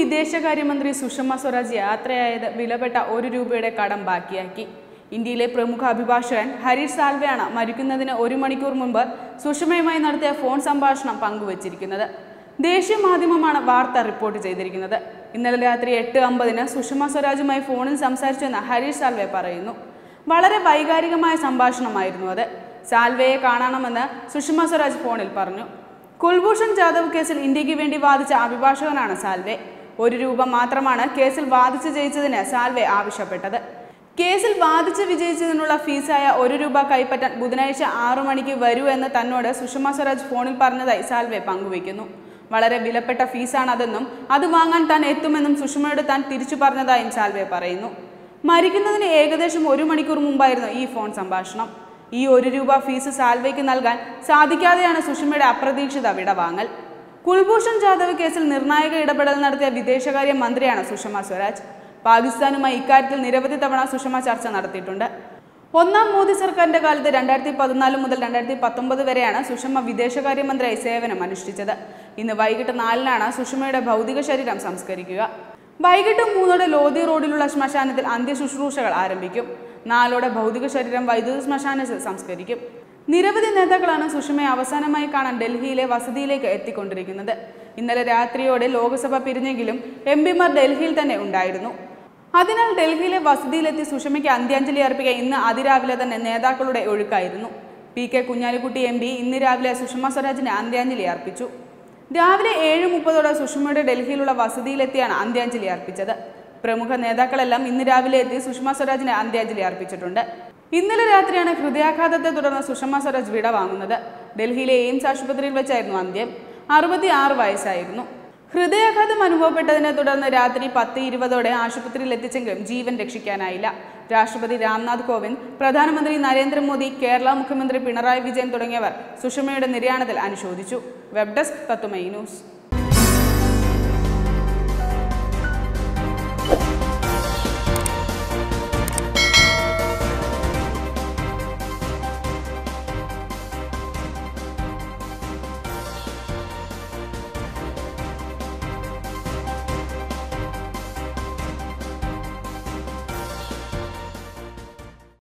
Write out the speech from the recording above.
വിദേശകാര്യമന്ത്രി സുഷമ സ്വരാജ് യാത്രയായത് വിലപ്പെട്ട ഒരു രൂപയുടെ കടം ബാക്കിയാക്കി ഇന്ത്യയിലെ പ്രമുഖ അഭിഭാഷകൻ ഹരീഷ് സാൽവെയാണ് മരിക്കുന്നതിന് ഒരു മണിക്കൂർ മുമ്പ് സുഷമയുമായി നടത്തിയ ഫോൺ സംഭാഷണം പങ്കുവച്ചിരിക്കുന്നത് ദേശീയ മാധ്യമമാണ് വാർത്ത റിപ്പോർട്ട് ചെയ്തിരിക്കുന്നത് ഇന്നലെ രാത്രി എട്ട് അമ്പതിന് സുഷമ സ്വരാജുമായി ഫോണിൽ സംസാരിച്ചെന്ന് ഹരീഷ് സാൽവെ പറയുന്നു വളരെ വൈകാരികമായ സംഭാഷണമായിരുന്നു അത് സാൽവെയെ കാണണമെന്ന് സുഷമ സ്വരാജ് ഫോണിൽ പറഞ്ഞു കുൽഭൂഷൺ ജാദവ് കേസിൽ ഇന്ത്യക്ക് വേണ്ടി വാദിച്ച അഭിഭാഷകനാണ് സാൽവെ ഒരു രൂപ മാത്രമാണ് കേസിൽ വാദിച്ച് ജയിച്ചതിന് സാൽവെ ആവശ്യപ്പെട്ടത് കേസിൽ വാദിച്ച് വിജയിച്ചതിനുള്ള ഫീസായ ഒരു രൂപ കൈപ്പറ്റാൻ ബുധനാഴ്ച ആറു മണിക്ക് വരൂ എന്ന് തന്നോട് സുഷമ സ്വരാജ് ഫോണിൽ പറഞ്ഞതായി സാൽവെ പങ്കുവയ്ക്കുന്നു വളരെ വിലപ്പെട്ട ഫീസാണ് അതെന്നും അത് വാങ്ങാൻ താൻ എത്തുമെന്നും സുഷമയോട് താൻ തിരിച്ചു പറഞ്ഞതായും സാൽവെ പറയുന്നു മരിക്കുന്നതിന് ഏകദേശം ഒരു മണിക്കൂർ മുമ്പായിരുന്നു ഈ ഫോൺ സംഭാഷണം ഈ ഒരു രൂപ ഫീസ് സാൽവയ്ക്ക് നൽകാൻ സാധിക്കാതെയാണ് സുഷമയുടെ അപ്രതീക്ഷിത വിടവാങ്ങൽ കുൽഭൂഷൺ ജാദവ് കേസിൽ നിർണായക ഇടപെടൽ നടത്തിയ വിദേശകാര്യ മന്ത്രിയാണ് സുഷമ സ്വരാജ് പാകിസ്ഥാനുമായി ഇക്കാര്യത്തിൽ നിരവധി തവണ സുഷമ ചർച്ച നടത്തിയിട്ടുണ്ട് ഒന്നാം മോദി സർക്കാരിന്റെ കാലത്ത് രണ്ടായിരത്തി പതിനാല് മുതൽ രണ്ടായിരത്തി പത്തൊമ്പത് വരെയാണ് സുഷമ വിദേശകാര്യമന്ത്രിയായി സേവനം അനുഷ്ഠിച്ചത് ഇന്ന് വൈകിട്ട് നാലിനാണ് സുഷമയുടെ ഭൗതിക ശരീരം സംസ്കരിക്കുക വൈകിട്ട് മൂന്നോടെ ലോധി റോഡിലുള്ള ശ്മശാനത്തിൽ അന്ത്യശുശ്രൂഷകൾ ആരംഭിക്കും നാലോടെ ഭൗതിക ശരീരം വൈദ്യുത ശ്മശാനത്തിൽ സംസ്കരിക്കും നിരവധി നേതാക്കളാണ് സുഷമയെ അവസാനമായി കാണാൻ ഡൽഹിയിലെ വസതിയിലേക്ക് എത്തിക്കൊണ്ടിരിക്കുന്നത് ഇന്നലെ രാത്രിയോടെ ലോക്സഭ പിരിഞ്ഞെങ്കിലും എം പിമാർ ഡൽഹിയിൽ തന്നെ ഉണ്ടായിരുന്നു അതിനാൽ ഡൽഹിയിലെ വസതിയിലെത്തി സുഷമയ്ക്ക് അന്ത്യാഞ്ജലി അർപ്പിക്കാൻ ഇന്ന് അതിരാവിലെ തന്നെ നേതാക്കളുടെ ഒഴുക്കായിരുന്നു P K Kunhalikutty M P ഇന്ന് രാവിലെ സുഷമ സ്വരാജിന് അന്ത്യാഞ്ജലി അർപ്പിച്ചു രാവിലെ ഏഴ് മുപ്പതോടെ സുഷമയുടെ ഡൽഹിയിലുള്ള വസതിയിലെത്തിയാണ് അന്ത്യാഞ്ജലി അർപ്പിച്ചത് പ്രമുഖ നേതാക്കളെല്ലാം ഇന്ന് രാവിലെ എത്തി സുഷമ സ്വരാജിന് അന്ത്യാഞ്ജലി അർപ്പിച്ചിട്ടുണ്ട് ഇന്നലെ രാത്രിയാണ് ഹൃദയാഘാതത്തെ തുടർന്ന് സുഷമ സ്വരാജ് വിട വാങ്ങുന്നത് ഡൽഹിയിലെ എയിംസ് ആശുപത്രിയിൽ വെച്ചായിരുന്നു അന്ത്യം അറുപത്തി ആറ് വയസ്സായിരുന്നു ഹൃദയാഘാതം അനുഭവപ്പെട്ടതിനെ തുടർന്ന് രാത്രി പത്ത് ഇരുപതോടെ ആശുപത്രിയിൽ എത്തിച്ചെങ്കിലും ജീവൻ രക്ഷിക്കാനായില്ല രാഷ്ട്രപതി രാംനാഥ് കോവിന്ദ് പ്രധാനമന്ത്രി നരേന്ദ്രമോദി കേരള മുഖ്യമന്ത്രി പിണറായി വിജയൻ തുടങ്ങിയവർ സുഷമയുടെ നിര്യാണത്തിൽ അനുശോചിച്ചു വെബ് ഡെസ്ക് തത്തുമൈ ന്യൂസ്